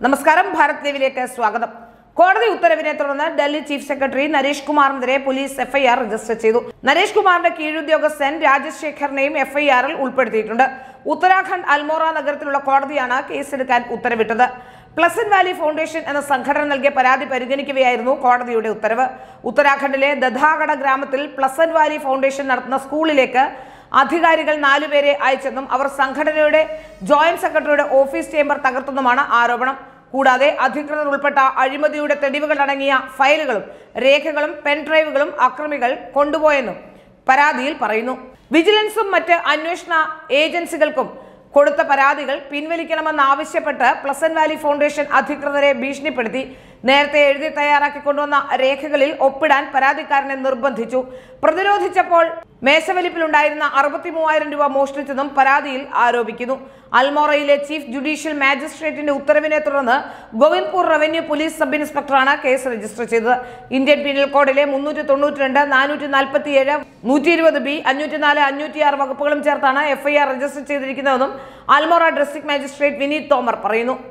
നമസ്കാരം ഭാരത് ലീവിലേക്ക് സ്വാഗതം കോടതി ഉത്തരവിനെ തുടർന്ന് ഡൽഹി ചീഫ് സെക്രട്ടറി നരേഷ് കുമാറിനെതിരെ പോലീസ് എഫ്ഐആർ രജിസ്റ്റർ ചെയ്തു നരേഷ് കുമാറിന്റെ കീഴുദ്യോഗസ്ഥൻ രാജേഷ് ശേഖറിനെയും എഫ്ഐആറിൽ ഉൾപ്പെടുത്തിയിട്ടുണ്ട് ഉത്തരാഖണ്ഡ് അൽമോറ നഗരത്തിലുള്ള കോടതിയാണ് കേസെടുക്കാൻ ഉത്തരവിട്ടത് പ്ലസന്റ് വാലി ഫൗണ്ടേഷൻ എന്ന സംഘടന നൽകിയ പരാതി പരിഗണിക്കവെയായിരുന്നു കോടതിയുടെ ഉത്തരവ് ഉത്തരാഖണ്ഡിലെ ദധാഗഡ ഗ്രാമത്തിൽ പ്ലസന്റ് വാലി ഫൗണ്ടേഷൻ നടത്തുന്ന സ്കൂളിലേക്ക് അധികാരികൾ നാലുപേരെ അയച്ചെന്നും അവർ സംഘടനയുടെ ജോയിന്റ് സെക്രട്ടറിയുടെ ഓഫീസ് ചേംബർ തകർത്തെന്നുമാണ് ആരോപണം കൂടാതെ അധികൃതർ ഉൾപ്പെട്ട അഴിമതിയുടെ തെളിവുകൾ അടങ്ങിയ ഫയലുകളും രേഖകളും പെൻഡ്രൈവുകളും അക്രമികൾ കൊണ്ടുപോയെന്നും പരാതിയിൽ പറയുന്നു വിജിലൻസും മറ്റ് അന്വേഷണ ഏജൻസികൾക്കും കൊടുത്ത പരാതികൾ പിൻവലിക്കണമെന്നാവശ്യപ്പെട്ട് പ്ലസന്റ് വാലി ഫൗണ്ടേഷൻ അധികൃതരെ ഭീഷണിപ്പെടുത്തി നേരത്തെ എഴുതി തയ്യാറാക്കി കൊണ്ടുവന്ന രേഖകളിൽ ഒപ്പിടാൻ പരാതിക്കാരനെ നിർബന്ധിച്ചു പ്രതിരോധിച്ചപ്പോൾ മേശവലിപ്പിലുണ്ടായിരുന്ന അറുപത്തി മൂവായിരം രൂപ മോഷ്ടിച്ചെന്നും പരാതിയിൽ ആരോപിക്കുന്നു അൽമോറയിലെ ചീഫ് ജുഡീഷ്യൽ മാജിസ്ട്രേറ്റിന്റെ ഉത്തരവിനെ തുടർന്ന് ഗോവിന്ദ്പൂർ റവന്യൂ പോലീസ് സബ് ഇൻസ്പെക്ടറാണ് കേസ് രജിസ്റ്റർ ചെയ്തത് ഇന്ത്യൻ പീനൽ കോഡിലെ മുന്നൂറ്റി തൊണ്ണൂറ്റി രണ്ട് നാനൂറ്റി നാൽപ്പത്തി ഏഴ് നൂറ്റി ഇരുപത് ബി അഞ്ഞൂറ്റി നാല് അഞ്ഞൂറ്റി ആറ് വകുപ്പുകളും ചേർത്താണ് എഫ്ഐആർ രജിസ്റ്റർ ചെയ്തിരിക്കുന്നതെന്നും അൽമോറ ഡിസ്ട്രിക്ട് മാജിസ്ട്രേറ്റ് വിനീത് തോമർ പറയുന്നു